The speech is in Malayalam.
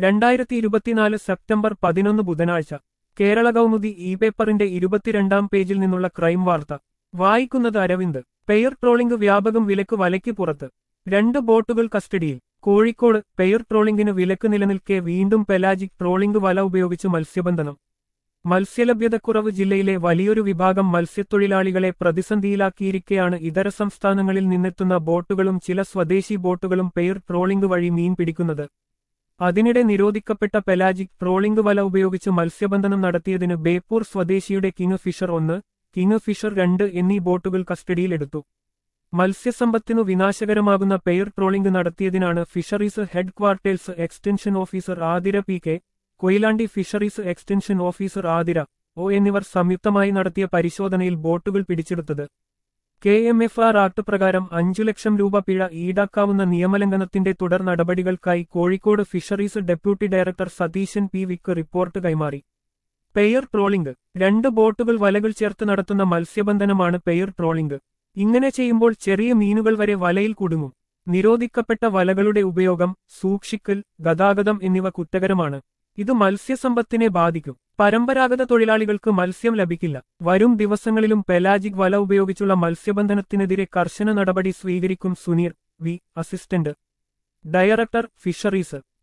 രണ്ടായിരത്തി ഇരുപത്തിനാല് സെപ്റ്റംബർ പതിനൊന്ന് ബുധനാഴ്ച കേരള കൗമുദി ഇ പേപ്പറിന്റെ ഇരുപത്തിരണ്ടാം പേജിൽ നിന്നുള്ള ക്രൈം വാർത്ത വായിക്കുന്നത് അരവിന്ദ് പെയർ ട്രോളിംഗ് വ്യാപകം വിലക്ക് വലയ്ക്ക് പുറത്ത് രണ്ട് ബോട്ടുകൾ കസ്റ്റഡിയിൽ കോഴിക്കോട് പെയർ ട്രോളിംഗിന് വിലക്ക് നിലനിൽക്കെ വീണ്ടും പെലാജിക് ട്രോളിംഗ് വല ഉപയോഗിച്ച് മത്സ്യബന്ധനം മത്സ്യലഭ്യതക്കുറവ് ജില്ലയിലെ വലിയൊരു വിഭാഗം മത്സ്യത്തൊഴിലാളികളെ പ്രതിസന്ധിയിലാക്കിയിരിക്കെയാണ് ഇതര സംസ്ഥാനങ്ങളിൽ നിന്നെത്തുന്ന ബോട്ടുകളും ചില സ്വദേശി ബോട്ടുകളും പെയർ ട്രോളിംഗ് വഴി മീൻ പിടിക്കുന്നത് അതിനിടെ നിരോധിക്കപ്പെട്ട പെലാജിക് ട്രോളിംഗ് വല ഉപയോഗിച്ച് മത്സ്യബന്ധനം നടത്തിയതിന് ബേപ്പൂർ സ്വദേശിയുടെ കിങ് ഫിഷർ ഒന്ന് കിങ് ഫിഷർ രണ്ട് എന്നീ ബോട്ടുകൾ കസ്റ്റഡിയിലെടുത്തു മത്സ്യസമ്പത്തിനു വിനാശകരമാകുന്ന പെയർ ട്രോളിംഗ് നടത്തിയതിനാണ് fisheries headquarters extension officer Athira P K Koyilandy fisheries extension officer Athira O എന്നിവർ സംയുക്തമായി നടത്തിയ പരിശോധനയിൽ ബോട്ടുകൾ പിടിച്ചെടുത്തത് K M F R act പ്രകാരം അഞ്ചു ലക്ഷം രൂപ പിഴ ഈടാക്കാവുന്ന നിയമലംഘനത്തിന്റെ തുടർ നടപടികൾക്കായി Kozhikode fisheries deputy director Satheesan P വിക്ക് റിപ്പോർട്ട് കൈമാറി പെയർ ട്രോളിംഗ് രണ്ട് ബോട്ടുകൾ വലകൾ ചേർത്ത് നടത്തുന്ന മത്സ്യബന്ധനമാണ് പെയർ ട്രോളിംഗ് ഇങ്ങനെ ചെയ്യുമ്പോൾ ചെറിയ മീനുകൾ വരെ വലയിൽ കുടുങ്ങും നിരോധിക്കപ്പെട്ട വലകളുടെ ഉപയോഗം സൂക്ഷിക്കൽ ഗതാഗതം എന്നിവ കുറ്റകരമാണ് ഇത് മത്സ്യസമ്പത്തിനെ ബാധിക്കും പരമ്പരാഗത തൊഴിലാളികൾക്ക് മത്സ്യം ലഭിക്കില്ല വരും ദിവസങ്ങളിലും പെലാജിക് വല ഉപയോഗിച്ചുള്ള മത്സ്യബന്ധനത്തിനെതിരെ കർശന നടപടി സ്വീകരിക്കും Suneer V assistant director fisheries